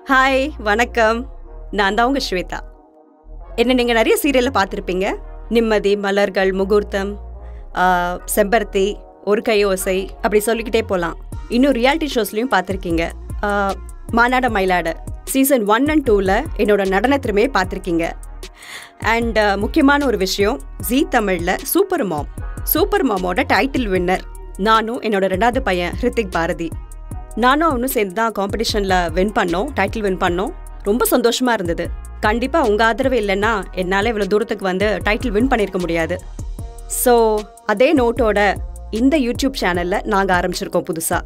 hi வணக்கம் நான் தான் உங்க ஸ்வேதா என்ன நீங்கள் நிறைய சீரியலில் பார்த்துருப்பீங்க நிம்மதி மலர்கள் முகூர்த்தம் ஆ, செம்பருத்தி ஒரு கை ஓசை அப்படி சொல்லிக்கிட்டே போகலாம் இன்னும் ரியாலிட்டி ஷோஸ்லையும் பார்த்துருக்கீங்க ஆ, Maanada Mayilada season one and டூவில் என்னோட நடன திறமையை பார்த்துருக்கீங்க அண்ட் முக்கியமான ஒரு விஷயம் ஜீ தமிழில் சூப்பர் மாம் சூப்பர் மாமோட டைட்டில் வின்னர் நானும் என்னோட ரெண்டாவது பையன் ஹிருத்திக் பாரதி நானும் அவனும் சேர்ந்து தான் காம்படிஷனில் வின் பண்ணோம் டைட்டில் வின் பண்ணோம் ரொம்ப சந்தோஷமா இருந்தது கண்டிப்பாக உங்கள் ஆதரவு இல்லைன்னா என்னால் இவ்வளோ தூரத்துக்கு வந்து டைட்டில் வின் பண்ணியிருக்க முடியாது ஸோ அதே நோட்டோட இந்த யூடியூப் சேனலில் நாங்கள் ஆரம்பிச்சிருக்கோம் புதுசாக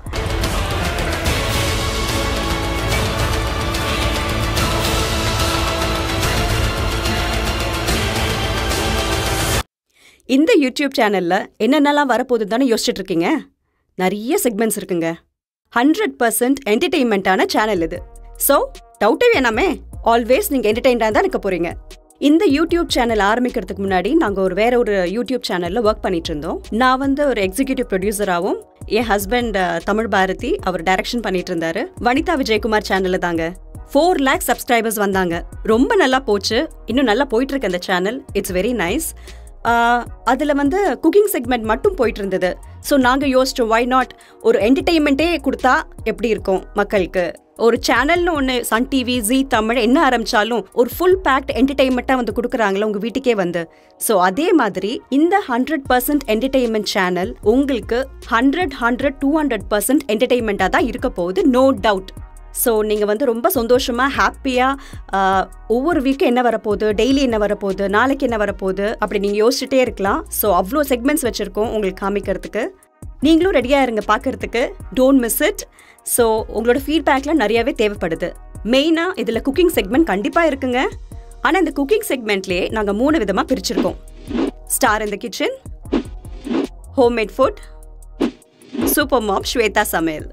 இந்த யூடியூப் சேனல்ல என்னென்னலாம் வரப்போகுது தானே யோசிச்சுட்டு இருக்கீங்க நிறைய செக்மெண்ட்ஸ் இருக்குங்க ஹண்ட்ரட் பர்சன்ட் என்டர்டெயின்மெண்ட்டான சேனல் இது ஸோ டவுட்டே வேணாமே ஆல்வேஸ் நீங்கள் என்டர்டெயின்டாக தான் இருக்க போறீங்க இந்த யூடியூப் சேனல் ஆரம்பிக்கிறதுக்கு முன்னாடி நாங்கள் ஒரு வேற ஒரு யூடியூப் சேனலில் ஒர்க் பண்ணிட்டு இருந்தோம் நான் வந்து ஒரு எக்ஸிக்யூட்டிவ் ப்ரொடியூசராகவும் என் ஹஸ்பண்ட் தமிழ் பாரதி அவர் டைரக்ஷன் பண்ணிட்டு இருந்தாரு வனிதா விஜயகுமார் சேனலில் தாங்க ஃபோர் லேக் சப்ஸ்கிரைபர்ஸ் வந்தாங்க ரொம்ப நல்லா போச்சு இன்னும் நல்லா போயிட்டு இருக்கு அந்த சேனல் இட்ஸ் வெரி நைஸ் அதில் வந்து குக்கிங் செக்மெண்ட் மட்டும் போயிட்டு இருந்தது ஸோ நாங்கள் யோசிச்சோம் வை நாட் ஒரு என்டர்டெயின்மெண்ட்டே கொடுத்தா எப்படி இருக்கும் மக்களுக்கு ஒரு சேனல்னு ஒன்று சன் டிவி ஜி தமிழ் என்ன ஆரம்பிச்சாலும் ஒரு ஃபுல் பேக்ட் என்டர்டெயின்மெண்ட்டாக வந்து கொடுக்குறாங்களே உங்கள் வீட்டுக்கே வந்து ஸோ அதே மாதிரி இந்த ஹண்ட்ரட் பர்சன்ட் என்டர்டெயின்மெண்ட் சேனல் உங்களுக்கு hundred hundred two hundred percent என்டர்டெயின்மெண்ட்டாக தான் இருக்க போகுது நோ டவுட் ஸோ நீங்கள் வந்து ரொம்ப சந்தோஷமாக ஹாப்பியாக ஒவ்வொரு வீக்கும் என்ன வரப்போகுது டெய்லி என்ன வரப்போகுது நாளைக்கு என்ன வரப்போகுது அப்படி நீங்கள் யோசிச்சுட்டே இருக்கலாம் ஸோ அவ்வளோ செக்மெண்ட்ஸ் வச்சுருக்கோம் உங்களுக்கு காமிக்கிறதுக்கு நீங்களும் ரெடியாக இருங்க பார்க்கறதுக்கு டோன்ட் மிஸ் இட் ஸோ உங்களோட ஃபீட்பேக்லாம் நிறையாவே தேவைப்படுது மெயினாக இதில் குக்கிங் செக்மெண்ட் கண்டிப்பாக இருக்குங்க ஆனால் இந்த குக்கிங் செக்மெண்ட்லேயே நாங்கள் மூணு விதமாக பிரிச்சிருக்கோம் ஸ்டார் இந்த kitchen homemade food super mom Shweta சமையல்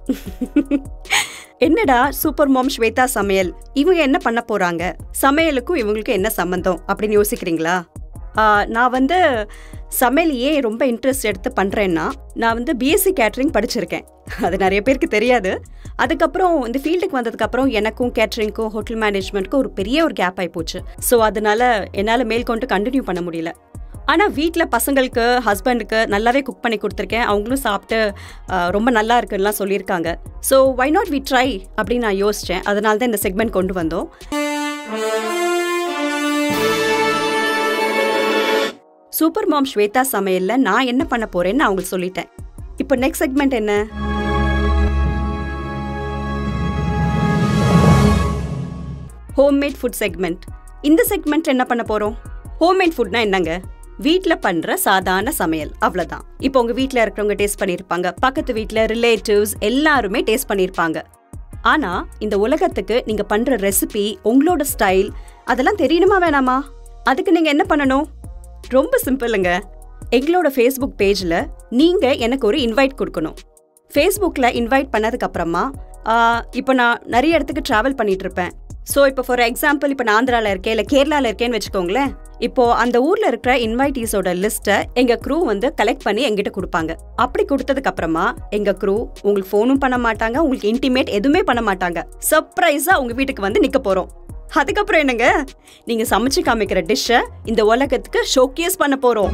என்னடா சூப்பர் மாம் ஸ்வேதா சமையல் இவங்க என்ன பண்ண போறாங்க சமையலுக்கும் இவங்களுக்கும் என்ன சம்பந்தம் அப்படின்னு யோசிக்கிறீங்களா ஆ, நான் வந்து சமையல் ஏன் ரொம்ப இன்ட்ரெஸ்ட் எடுத்து பண்ணுறேன்னா நான் வந்து பிஎஸ்சி கேட்ரிங் படிச்சிருக்கேன் அது நிறைய பேருக்கு தெரியாது அதுக்கப்புறம் இந்த ஃபீல்டுக்கு வந்ததுக்கப்புறம் எனக்கும் கேட்ரிங்க்கும் ஹோட்டல் மேனேஜ்மெண்ட்க்கும் ஒரு பெரிய ஒரு கேப் ஆகி போச்சு ஸோ அதனால என்னால் மேற்கொண்டு கண்டினியூ பண்ண முடியல ஆனால் வீட்டில் பசங்களுக்கு ஹஸ்பண்டுக்கு நல்லாவே குக் பண்ணி கொடுத்துருக்கேன் அவங்களும் சாப்பிட்டு ஆ, ரொம்ப நல்லா இருக்குன்னுலாம் சொல்லியிருக்காங்க so why not we try அப்படின்னு நான் யோசித்தேன் அதனால தான் இந்த செக்மெண்ட் கொண்டு வந்தோம் சூப்பர் மாம் ஸ்வேதா சமையல்ல நான் என்ன பண்ண போறேன்னு நான் உங்களுக்கு சொல்லிட்டேன் இப்போ நெக்ஸ்ட் செக்மெண்ட் என்ன ஹோம்மேட் ஃபுட் செக்மெண்ட் இந்த செக்மெண்ட் என்ன பண்ண போறோம் ஹோம்மேட் ஃபுட்னா என்னங்க வீட்டில் பண்ற சாதாரண சமையல் அவ்வளவுதான் இப்போ உங்க வீட்டில் இருக்கிறவங்க டேஸ்ட் பண்ணியிருப்பாங்க பக்கத்து வீட்டில் ரிலேட்டிவ்ஸ் எல்லாருமே டேஸ்ட் பண்ணியிருப்பாங்க ஆனா இந்த உலகத்துக்கு நீங்க பண்ற ரெசிபி உங்களோட ஸ்டைல் அதெல்லாம் தெரியணுமா வேணாமா அதுக்கு நீங்க என்ன பண்ணணும் ரொம்ப சிம்பிளுங்க எங்களோட ஃபேஸ்புக் பேஜ்ல நீங்க எனக்கு ஒரு இன்வைட் கொடுக்கணும் ஃபேஸ்புக்கில் இன்வைட் பண்ணதுக்கு அப்புறமா இப்போ நான் நிறைய இடத்துக்கு ட்ராவல் பண்ணிட்டு இருப்பேன் ஸோ இப்போ ஃபார் எக்ஸாம்பிள் இப்போ நான் ஆந்திராவில் இருக்கேன் இல்லை கேரளாவில் இருக்கேன்னு வச்சுக்கோங்களேன் இப்போ அந்த ஊர்ல இருக்கிற இன்வைட்டீஸோட லிஸ்ட்டை எங்க க்ரூ வந்து கலெக்ட் பண்ணி எங்கிட்ட கொடுப்பாங்க அப்படி கொடுத்ததுக்கு அப்புறமா எங்க க்ரூ உங்களுக்கு ஃபோனும் பண்ண மாட்டாங்க உங்களுக்கு இன்டிமேட் எதுவுமே பண்ண மாட்டாங்க சர்ப்ரைஸா உங்க வீட்டுக்கு வந்து நிக்க போறோம் அதுக்கப்புறம் என்னங்க நீங்க சமைச்சு காமிக்கிற டிஷ்ஷை இந்த உலகத்துக்கு ஷோகேஸ் பண்ண போறோம்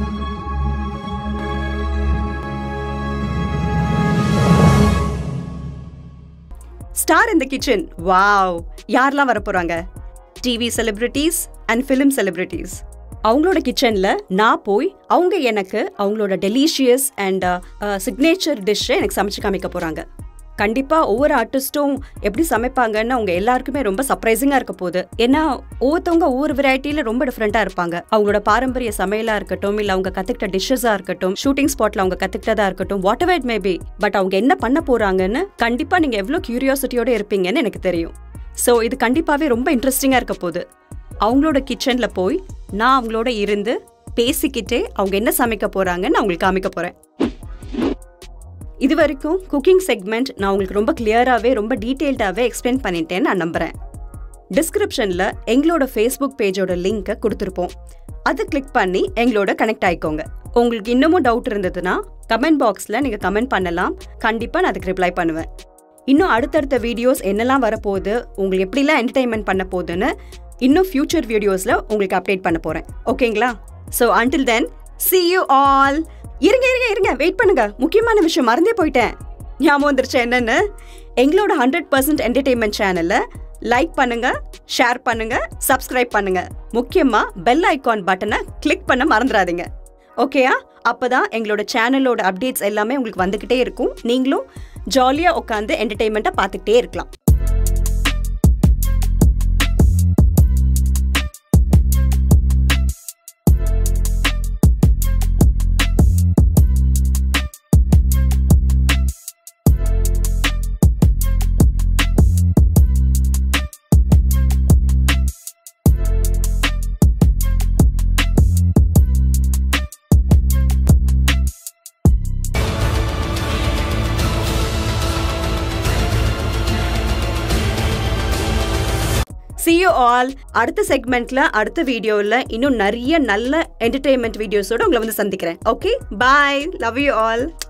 ஸ்டார் இந்த கிச்சன் வாவ் யாரெல்லாம் வர போறாங்க TV celebrities and film celebrities அவங்களோட கிச்சன்ல நான் போய் அவங்க எனக்கு அவங்களோட டெலிஷியஸ் அண்ட் சிக்னேச்சர் டிஷ்ஷை எனக்கு சமைச்சு காமிக்க போறாங்க கண்டிப்பா ஒவ்வொரு ஆர்டிஸ்ட்டும் எப்படி சமைப்பாங்கன்னு அவங்க எல்லாருக்குமே ரொம்ப சர்ப்ரைசிங்கா இருக்க போகுது ஏன்னா ஒவ்வொருத்தவங்க ஒவ்வொரு வெரைட்டில ரொம்ப டிஃப்ரெண்டா இருப்பாங்க அவங்களோட பாரம்பரிய சமையலா இருக்கட்டும் இல்ல அவங்க கத்துக்கிட்ட டிஷ்ஷஸா இருக்கட்டும் ஷூட்டிங் ஸ்பாட்ல அவங்க கத்துக்கிட்டதா இருக்கட்டும் whatever it may be but அவங்க என்ன பண்ண போறாங்கன்னு கண்டிப்பா நீங்க எவ்வளவு கியூரியாசிட்டியோட இருப்பீங்கன்னு எனக்கு தெரியும் ஸோ இது கண்டிப்பாவே ரொம்ப இன்ட்ரெஸ்டிங்கா இருக்க போகுது அவங்களோட கிச்சன்ல போய் நான் அவங்களோட இருந்து பேசிக்கிட்டே அவங்க என்ன சமைக்க போறாங்கன்னு நான் உங்களுக்கு காமிக்க போறேன் இது வரைக்கும் குக்கிங் செக்மெண்ட் நான் உங்களுக்கு ரொம்ப கிளியராகவே ரொம்ப டீட்டெயில்டாகவே எக்ஸ்பிளைன் பண்ணிட்டேன்னு நான் நம்புகிறேன் டிஸ்கிரிப்ஷனில் எங்களோட ஃபேஸ்புக் பேஜோட லிங்க்கை கொடுத்துருப்போம் அதை கிளிக் பண்ணி எங்களோட கனெக்ட் ஆயிக்கோங்க உங்களுக்கு இன்னமும் டவுட் இருந்ததுன்னா கமெண்ட் பாக்ஸில் நீங்கள் கமெண்ட் பண்ணலாம் கண்டிப்பாக நான் அதுக்கு ரிப்ளை பண்ணுவேன் இன்னும் அடுத்தடுத்த வீடியோஸ் என்னெல்லாம் வரப்போகுது உங்களுக்கு எப்படிலாம் என்டர்டைன்மெண்ட் பண்ண போகுதுன்னு இன்னும் ஃபியூச்சர் வீடியோஸில் உங்களுக்கு அப்டேட் பண்ண போகிறேன் ஓகேங்களா so until then see you all இருங்க இருங்க இருங்க வெயிட் பண்ணுங்க முக்கியமான விஷயம் மறந்தே போயிட்டேன் ஞாபகம் வந்துருச்சு என்னன்னு எங்களோட ஹண்ட்ரட் பர்சன்ட் என்டர்டெயின்மெண்ட் சேனலை லைக் பண்ணுங்க ஷேர் பண்ணுங்க சப்ஸ்கிரைப் பண்ணுங்க முக்கியமா பெல் ஐகான் பட்டனை கிளிக் பண்ண மறந்துடாதீங்க ஓகேயா அப்பதான் எங்களோட சேனலோட அப்டேட்ஸ் எல்லாமே உங்களுக்கு வந்துக்கிட்டே இருக்கும் நீங்களும் ஜாலியாக உட்காந்து என்டர்டெயின்மெண்ட்டை பார்த்துக்கிட்டே இருக்கலாம் see you ஆல் அடுத்த செக்மெண்ட்ல அடுத்த வீடியோவில் இன்னும் நிறைய நல்ல என்டர்டெயின்மெண்ட் வீடியோஸோட உங்களை வந்து சந்திக்கிறேன் okay bye love you all